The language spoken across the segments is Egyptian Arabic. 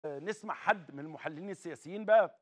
نسمع حد من المحللين السياسيين بقى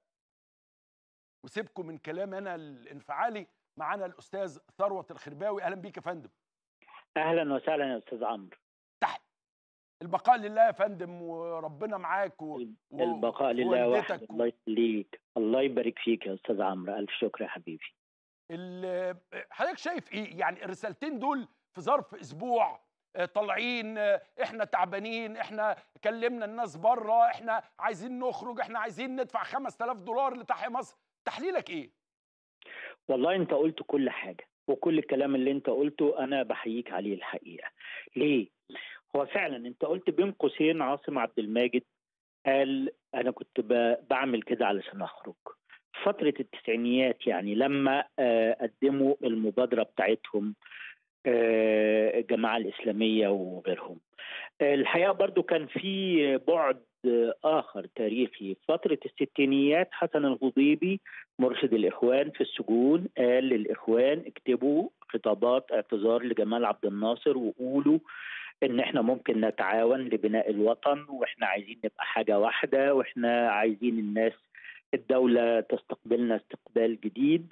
وسيبكم من كلام انا الانفعالي معانا الاستاذ ثروت الخرباوي اهلا بيك يا فندم اهلا وسهلا يا استاذ عمرو تحت البقاء لله يا فندم وربنا معاك و... و... البقاء لله وحده ووالدتك الله يخليك الله يبارك فيك يا استاذ عمرو الف شكر يا حبيبي ال- حضرتك شايف ايه يعني الرسالتين دول في ظرف اسبوع آه، طالعين آه، احنا تعبانين احنا كلمنا الناس بره احنا عايزين نخرج احنا عايزين ندفع 5000 دولار لتحيا مصر تحليلك ايه والله انت قلت كل حاجه وكل الكلام اللي انت قلته انا بحييك عليه الحقيقه ليه هو فعلا انت قلت بين قوسين عاصم عبد الماجد قال انا كنت ب- بعمل كده علشان اخرج فترة التسعينيات يعني لما آه، قدموا المبادرة بتاعتهم آه، الجماعة الإسلامية وغيرهم آه، الحقيقة برضو كان في بعد آه، آخر تاريخي فترة الستينيات حسن الهضيبي مرشد الإخوان في السجون قال للإخوان اكتبوا خطابات اعتذار لجمال عبد الناصر وقولوا ان احنا ممكن نتعاون لبناء الوطن واحنا عايزين نبقى حاجه واحده واحنا عايزين الناس الدولة تستقبلنا استقبال جديد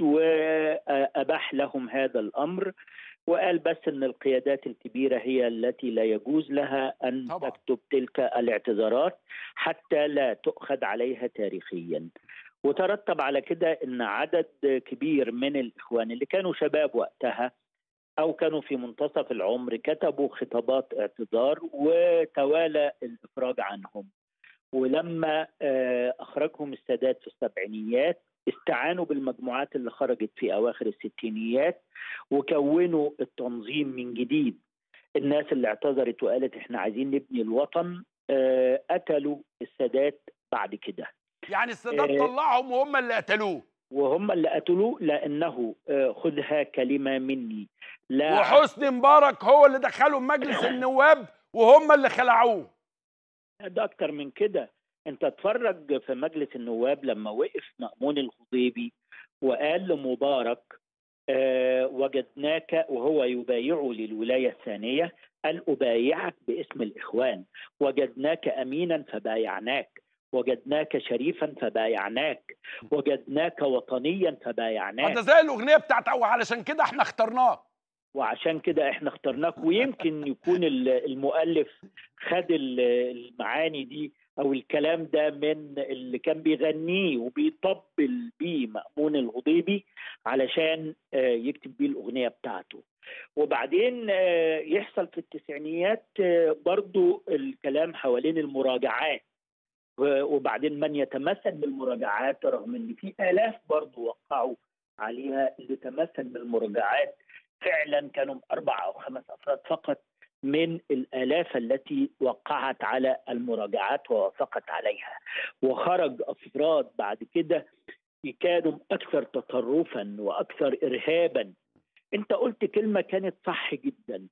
وأباح لهم هذا الأمر وقال بس أن القيادات الكبيرة هي التي لا يجوز لها أن طبعا. تكتب تلك الاعتذارات حتى لا تؤخذ عليها تاريخيا وترتب على كده أن عدد كبير من الإخوان اللي كانوا شباب وقتها أو كانوا في منتصف العمر كتبوا خطابات اعتذار وتوالى الإفراج عنهم ولما آه، اخرجهم السادات في السبعينيات استعانوا بالمجموعات اللي خرجت في اواخر الستينيات وكونوا التنظيم من جديد الناس اللي اعتذرت وقالت احنا عايزين نبني الوطن آه، قتلوا السادات بعد كده يعني السادات إيه. طلعهم وهم اللي قتلوه وهم اللي قتلوه لانه آه، خذها كلمه مني لا وحسني مبارك هو اللي دخلهم مجلس النواب وهم اللي خلعوه ده اكتر من كده انت اتفرج في مجلس النواب لما وقف مأمون الخضيبي وقال لمبارك آه وجدناك وهو يبايعه للولاية الثانية قال أبايعك باسم الإخوان وجدناك أمينا فبايعناك وجدناك شريفا فبايعناك وجدناك وطنيا فبايعناك ده زي الاغنيه بتاعت او علشان كده احنا اخترناك وعشان كده احنا اخترناك ويمكن يكون ال- المؤلف خد ال- المعاني دي او الكلام ده من اللي كان بيغنيه وبيطبل بيه مأمون الهضيبي علشان آه، يكتب بيه الأغنية بتاعته وبعدين آه، يحصل في التسعينيات آه، برضو الكلام حوالين المراجعات و- وبعدين من يتمثل بالمراجعات رغم ان في آلاف برضو وقعوا عليها اللي تمثل بالمراجعات فعلا كانوا أربع أو خمس أفراد فقط من الآلاف التي وقعت على المراجعات ووافقت عليها وخرج أفراد بعد كده كانوا أكثر تطرفا وأكثر إرهابا أنت قلت كلمة كانت صح جدا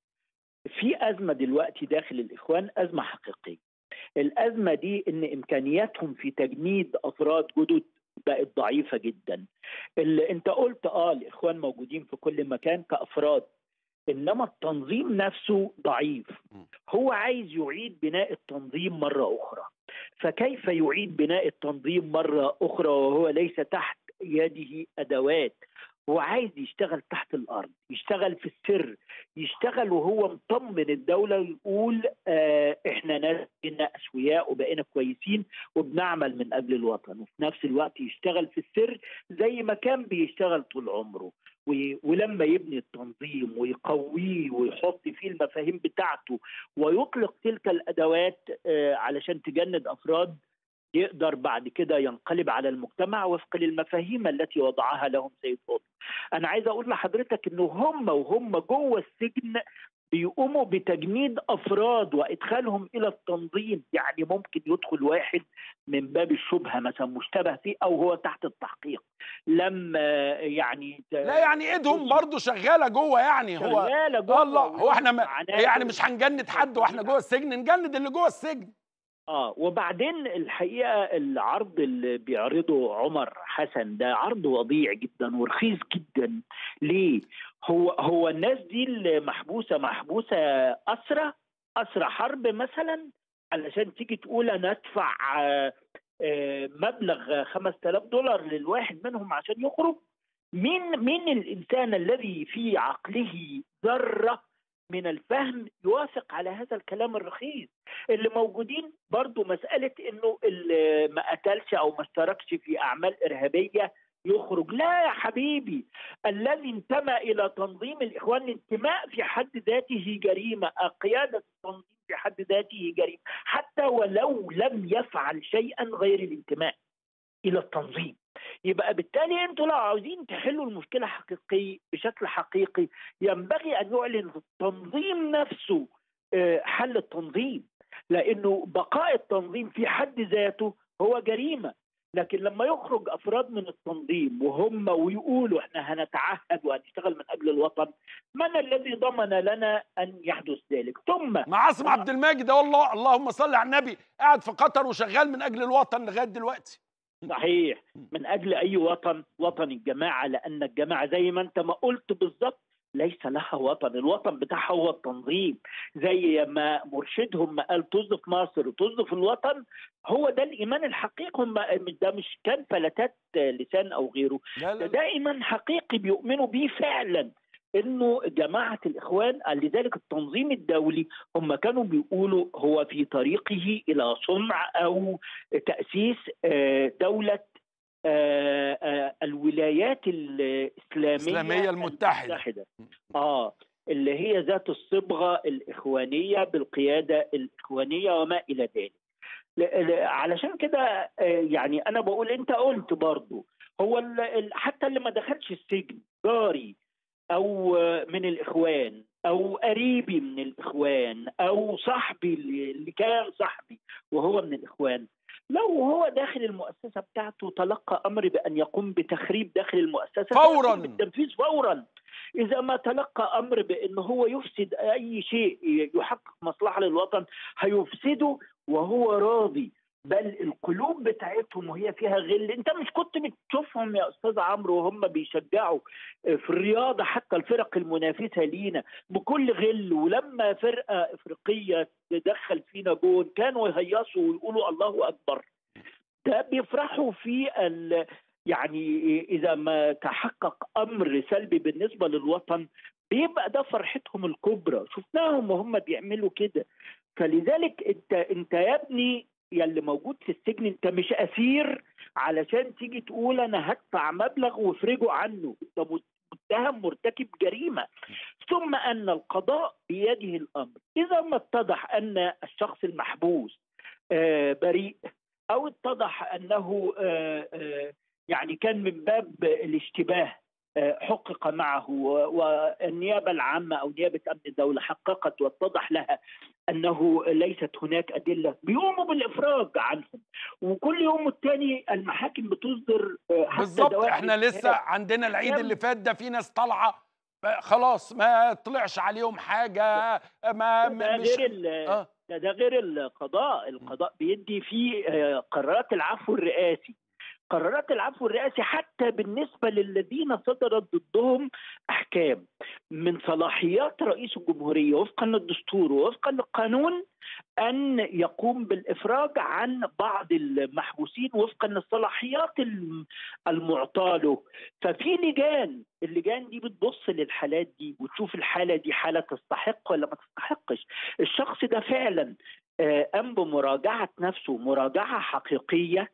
في أزمة دلوقتي داخل الإخوان أزمة حقيقية الأزمة دي إن إمكانياتهم في تجنيد أفراد جدد بقت ضعيفة جدا اللي انت قلت اه الاخوان موجودين في كل مكان كافراد انما التنظيم نفسه ضعيف هو عايز يعيد بناء التنظيم مره اخرى فكيف يعيد بناء التنظيم مره اخرى وهو ليس تحت يده ادوات هو عايز يشتغل تحت الارض يشتغل في السر يشتغل وهو مطمن الدوله ويقول آه احنا ناس بقينا اسوياء وبقينا كويسين وبنعمل من اجل الوطن وفي نفس الوقت يشتغل في السر زي ما كان بيشتغل طول عمره و- ولما يبني التنظيم ويقويه ويحط فيه المفاهيم بتاعته ويطلق تلك الادوات آه، علشان تجند افراد يقدر بعد كده ينقلب على المجتمع وفق للمفاهيم التي وضعها لهم سيد قطب. انا عايز اقول لحضرتك انه هم وهم جوه السجن بيقوموا بتجنيد افراد وادخالهم الى التنظيم يعني ممكن يدخل واحد من باب الشبهه مثلا مشتبه فيه او هو تحت التحقيق لما يعني لا يعني ايدهم برضو شغاله جوه يعني هو شغالة جوه الله هو احنا ما وعناصر يعني مش هنجند حد واحنا جوه السجن نجند اللي جوه السجن اه وبعدين الحقيقه العرض اللي بيعرضه عمر حسن ده عرض وضيع جدا ورخيص جدا ليه؟ هو هو الناس دي اللي محبوسه محبوسه اسرى اسرى حرب مثلا علشان تيجي تقول انا ادفع آه، آه، مبلغ 5000 دولار للواحد منهم عشان يخرج مين مين الانسان الذي في عقله ذره من الفهم يوافق على هذا الكلام الرخيص اللي موجودين برضو مسألة انه اللي ما قتلش او ما اشتركش في اعمال ارهابية يخرج لا يا حبيبي الذي انتمى الى تنظيم الاخوان الانتماء في حد ذاته جريمة قيادة التنظيم في حد ذاته جريمة حتى ولو لم يفعل شيئا غير الانتماء الى التنظيم يبقى بالتالي انتوا لو عاوزين تحلوا المشكله حقيقي بشكل حقيقي ينبغي ان يعلن التنظيم نفسه آه، حل التنظيم لانه بقاء التنظيم في حد ذاته هو جريمه لكن لما يخرج افراد من التنظيم وهم ويقولوا احنا هنتعهد وهنشتغل من اجل الوطن من الذي ضمن لنا ان يحدث ذلك ثم مع عاصم عبد الماجد ده والله اللهم صل على النبي قاعد في قطر وشغال من اجل الوطن لغايه دلوقتي صحيح من اجل اي وطن وطن الجماعه لان الجماعه زي ما انت ما قلت بالظبط ليس لها وطن الوطن بتاعها هو التنظيم زي ما مرشدهم ما قال طز في مصر وطز في الوطن هو ده الايمان الحقيقي هم ده مش كان فلتات لسان او غيره لا ده, لا ده ايمان حقيقي بيؤمنوا بيه فعلا انه جماعه الاخوان لذلك التنظيم الدولي هم كانوا بيقولوا هو في طريقه الى صنع او تاسيس آه، دوله آه، آه، الولايات الاسلاميه الإسلامية المتحدة. المتحدة. اه اللي هي ذات الصبغه الاخوانيه بالقياده الاخوانيه وما الى ذلك ل- ل- علشان كده آه، يعني انا بقول انت قلت برضو هو ال- ال- حتى اللي ما دخلش السجن جاري او آه، من الاخوان او قريبي من الاخوان او صاحبي اللي اللي كان صاحبي وهو من الاخوان لو هو داخل المؤسسه بتاعته تلقى امر بان يقوم بتخريب داخل المؤسسه فوراً. فيقوم بالتنفيذ فورا اذا ما تلقى امر بان هو يفسد اي شيء يحقق مصلحه للوطن هيفسده وهو راضي بل القلوب بتاعتهم وهي فيها غل انت مش كنت بتشوفهم يا استاذ عمرو وهم بيشجعوا في الرياضه حتى الفرق المنافسه لينا بكل غل ولما فرقه افريقيه تدخل فينا جون كانوا يهيصوا ويقولوا الله اكبر ده بيفرحوا في ال يعني اذا ما تحقق امر سلبي بالنسبه للوطن بيبقى ده فرحتهم الكبرى شفناهم وهم بيعملوا كده فلذلك انت انت يا ابني يا اللي موجود في السجن انت مش اسير علشان تيجي تقول انا هدفع مبلغ وافرجه عنه انت متهم مرتكب جريمه ثم ان القضاء بيده الامر اذا ما اتضح ان الشخص المحبوس آه، بريء او اتضح انه آه، آه، يعني كان من باب الاشتباه آه، حقق معه و- والنيابه العامه او نيابه امن الدوله حققت واتضح لها انه ليست هناك ادله بيقوموا بالافراج عنهم وكل يوم والتاني المحاكم بتصدر آه، حتى بالظبط دوافع احنا لسه الاتهام. عندنا العيد كم؟ اللي فات ده في ناس طالعه آه، خلاص ما طلعش عليهم حاجه آه، ما ده مش غير ال- اه ده, ده غير القضاء القضاء بيدي فيه آه، قرارات العفو الرئاسي قرارات العفو الرئاسي حتى بالنسبة للذين صدرت ضدهم أحكام من صلاحيات رئيس الجمهورية وفقا للدستور ووفقا للقانون أن يقوم بالإفراج عن بعض المحبوسين وفقا للصلاحيات الم- المعطاة له ففي لجان اللجان دي بتبص للحالات دي وتشوف الحالة دي حالة تستحق ولا ما تستحقش الشخص ده فعلا آه، قام بمراجعة نفسه مراجعة حقيقية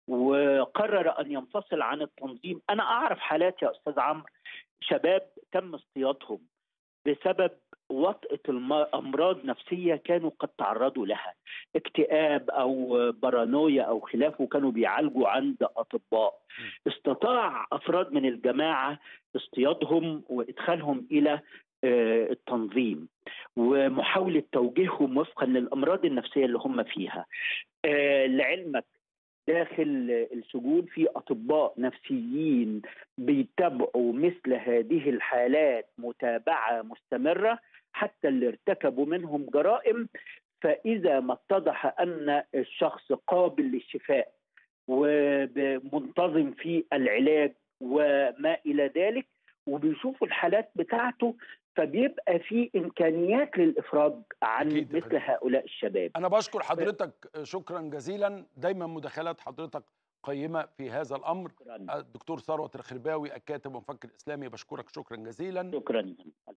وقرر أن ينفصل عن التنظيم أنا أعرف حالات يا أستاذ عمرو شباب تم اصطيادهم بسبب وطأة الم- أمراض نفسية كانوا قد تعرضوا لها اكتئاب أو بارانويا أو خلافه كانوا بيعالجوا عند أطباء استطاع أفراد من الجماعة اصطيادهم وإدخالهم إلى آه، التنظيم ومحاولة توجيههم وفقا للأمراض النفسية اللي هم فيها آه، لعلمك داخل السجون في أطباء نفسيين بيتابعوا مثل هذه الحالات متابعة مستمرة حتى اللي ارتكبوا منهم جرائم فإذا ما اتضح أن الشخص قابل للشفاء ومنتظم في العلاج وما إلى ذلك وبيشوفوا الحالات بتاعته فبيبقى في امكانيات للافراج عن أكيد يا مثل فندم. هؤلاء الشباب انا بشكر حضرتك شكرا جزيلا دايما مداخلات حضرتك قيمه في هذا الامر شكرا الدكتور ثروت الخرباوي الكاتب والمفكر الاسلامي بشكرك شكرا جزيلا شكرا